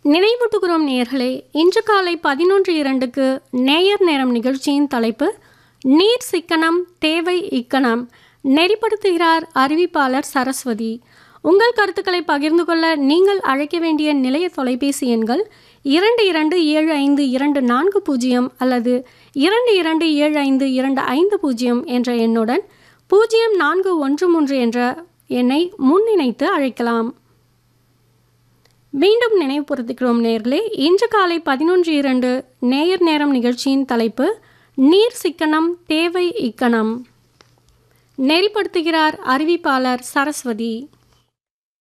நினைவூட்டுகிறோம் நேயர்களே இன்று காலை பதினொன்று இரண்டுக்கு நேயர் நேரம் நிகழ்ச்சியின் தலைப்பு நீர் சிக்கனம் தேவை இக்கணம் நெறிப்படுத்துகிறார் அறிவிப்பாளர் சரஸ்வதி உங்கள் கருத்துக்களை பகிர்ந்து கொள்ள நீங்கள் அழைக்க வேண்டிய நிலைய தொலைபேசி எண்கள் இரண்டு இரண்டு ஏழு ஐந்து இரண்டு நான்கு பூஜ்ஜியம் அல்லது இரண்டு இரண்டு ஏழு ஐந்து இரண்டு ஐந்து பூஜ்ஜியம் என்ற எண்ணுடன் பூஜ்ஜியம் நான்கு ஒன்று மூன்று என்ற எண்ணை முன்னிணைத்து அழைக்கலாம் மீண்டும் நினைவுபடுத்துகிறோம் நேர்களே இன்று காலை பதினொன்று இரண்டு நேயர் நேரம் நிகழ்ச்சியின் தலைப்பு நீர் சிக்கனம் தேவை இக்கணம் நெறிப்படுத்துகிறார் அறிவிப்பாளர் சரஸ்வதி